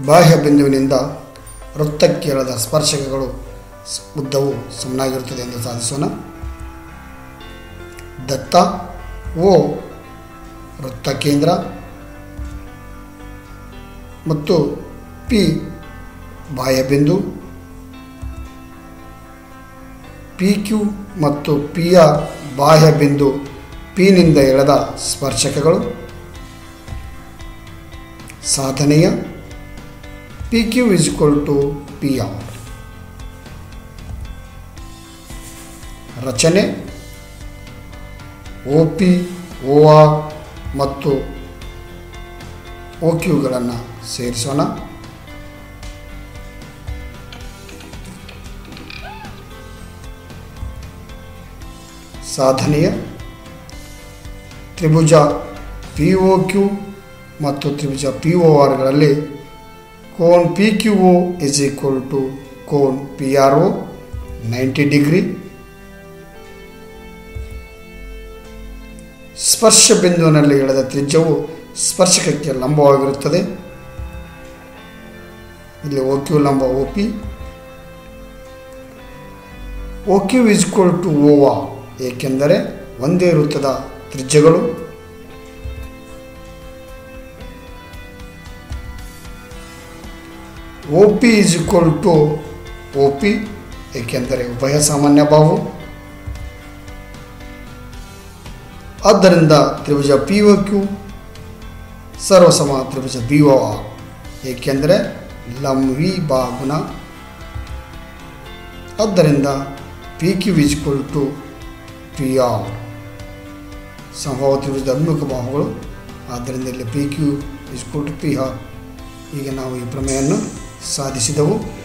ಬಾಹ್ಯ ಬಿಂದುವಿನಿಂದ ವೃತ್ತಕ್ಕೆ ಎಳೆದ ಸ್ಪರ್ಶಕಗಳು ಸ್- ಉದ್ದವು ಸಮನಾಗಿರುತ್ತದೆ ಎಂದು ಸಾಧಿಸೋಣ ದತ್ತ ಓ ವೃತ್ತ ಕೇಂದ್ರ ಮತ್ತು ಪಿ ಬಾಹ್ಯ ಬಿಂದು ಪಿ ಕ್ಯೂ ಮತ್ತು ಪಿ ಆರ್ ಬಾಹ್ಯ ಬಿಂದು ಪಿನಿಂದ ಎಳೆದ ಸ್ಪರ್ಶಕಗಳು ಸಾಧನೆಯ P Q is equal to P R ರಚನೆ ಒ ಪಿ ಒ ಆರ್ ಮತ್ತು ಒ ಕ್ಯೂಗಳನ್ನು ಸೇರಿಸೋಣ ಸಾಧನೆಯ ತ್ರಿಭುಜ ಪಿ ಒ ಕ್ಯೂ ಮತ್ತು ತ್ರಿಭುಜ ಪಿ ಒ ಆರ್ಗಳಲ್ಲಿ ಕೋನ್ P Q O is equal to ಕೋನ್ P R O ninety degree ಸ್ಪರ್ಶ ಬಿಂದುವಿನಲ್ಲಿ ಎಳೆದ ತ್ರಿಜ್ಯವು ಸ್ಪರ್ಶಕಕ್ಕೆ ಲಂಬವಾಗಿರುತ್ತದೆ ಇಲ್ಲಿ ಓ ಕ್ಯೂ ಲಂಬ O P O Q is equal to ಓವಾ ಏಕೆಂದರೆ ಒಂದೇ ವೃತ್ತದ ತ್ರಿಜ್ಯಗಳು O P is equal to O P ಏಕೆಂದರೆ ಉಭಯ ಸಾಮಾನ್ಯ ಬಾಹು ಆದ್ದರಿಂದ ತ್ರಿಭುಜ ಪಿ ಒ ಕ್ಯೂ ಸರ್ವಸಮ ತ್ರಿಭುಜ ಬಿ ಒ ಆರ್ ಏಕೆಂದರೆ ಲಂ ವಿ ಬಾ ಗುಣ ಆದ್ದರಿಂದ P Q is equal to P R ಸಂಭವ ತ್ರಿಭುಜದ ಅಭಿಮುಖ ಬಾಹುಗಳು ಆದ್ದರಿಂದ ಇಲ್ಲಿ P Q is to P R ಈಗ ನಾವು ಈ ಪ್ರಮೇಯನ್ನು ಸಾಧಿಸಿದೆವು